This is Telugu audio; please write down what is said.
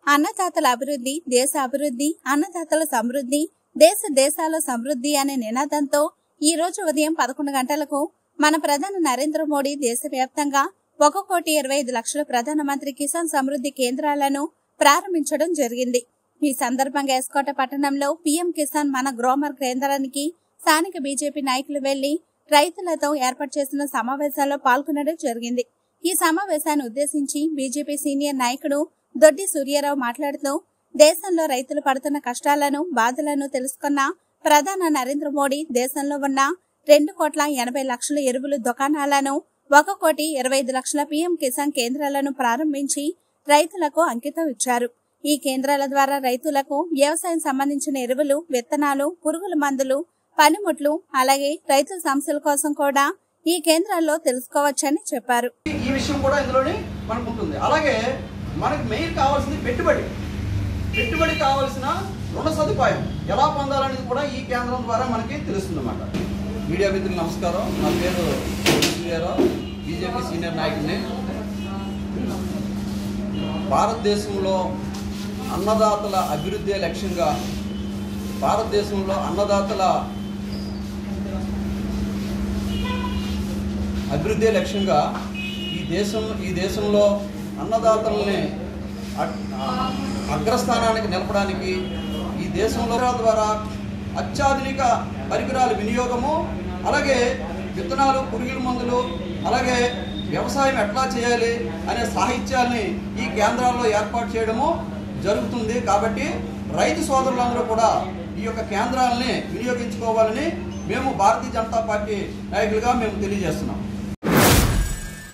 అన్నదాతల అభివృద్ధి దేశ అభివృద్ధి అన్నదాతల సమృద్ధి దేశ దేశాల సమృద్ధి అనే నినాదంతో ఈ రోజు ఉదయం పదకొండు గంటలకు మన ప్రధాని నరేంద్ర మోడీ దేశవ్యాప్తంగా ఒక కోటి ఇరవై ఐదు లక్షల ప్రధానమంత్రి కిసాన్ సమృద్ధి కేంద్రాలను ప్రారంభించడం జరిగింది ఈ సందర్భంగా ఎస్కోట పట్టణంలో పీఎం కిసాన్ మన గ్రోమర్ కేంద్రానికి స్థానిక బీజేపీ నాయకులు వెళ్లి రైతులతో ఏర్పాటు చేసిన సమావేశాల్లో పాల్గొనడం జరిగింది ఈ సమావేశాన్ని ఉద్దేశించి బీజేపీ సీనియర్ నాయకుడు దొడ్డి సూర్యారావు మాట్లాడుతూ దేశంలో రైతులు పడుతున్న కష్టాలను బాధలను తెలుసుకున్న ప్రధాని నరేంద్ర మోడీ దేశంలో ఉన్న రెండు కోట్ల ఎనభై లక్షల ఎరువులు దుకాణాలను ఒక కోటి ఇరవై ఐదు లక్షల పీఎం కిసాన్ కేంద్రాలను ప్రారంభించి రైతులకు అంకితం ఇచ్చారు ఈ కేంద్రాల ద్వారా రైతులకు వ్యవసాయం సంబంధించిన ఎరువులు విత్తనాలు పురుగుల మందులు పనిముట్లు అలాగే రైతుల సమస్యల కోసం కూడా ఈ కేంద్రాల్లో తెలుసుకోవచ్చని చెప్పారు ఈ విషయం కూడా ఇందులోనే మనకు ఉంటుంది అలాగే మనకు మెయిన్ కావాల్సింది పెట్టుబడి పెట్టుబడి కావాల్సిన రుణ సదుపాయం ఎలా పొందాలనేది కూడా ఈ కేంద్రం ద్వారా మనకి తెలుస్తుంది అన్నమాట మీడియా మిత్రులు నమస్కారం నా పేరు సూర్యారావు బీజేపీ సీనియర్ నాయకుడిని భారతదేశంలో అన్నదాతల అభివృద్ధి లక్ష్యంగా భారతదేశంలో అన్నదాతల అభివృద్ధి లక్ష్యంగా ఈ దేశం ఈ దేశంలో అన్నదాతల్ని అగ్- అగ్రస్థానానికి నిలపడానికి ఈ దేశంలో ద్వారా అత్యాధునిక పరికరాల వినియోగము అలాగే విత్తనాలు పురుగుల మందులు అలాగే వ్యవసాయం ఎట్లా చేయాలి అనే సాహిత్యాల్ని ఈ కేంద్రాల్లో ఏర్పాటు చేయడము జరుగుతుంది కాబట్టి రైతు సోదరులందరూ కూడా ఈ యొక్క కేంద్రాలని వినియోగించుకోవాలని మేము భారతీయ జనతా పార్టీ నాయకులుగా మేము తెలియజేస్తున్నాం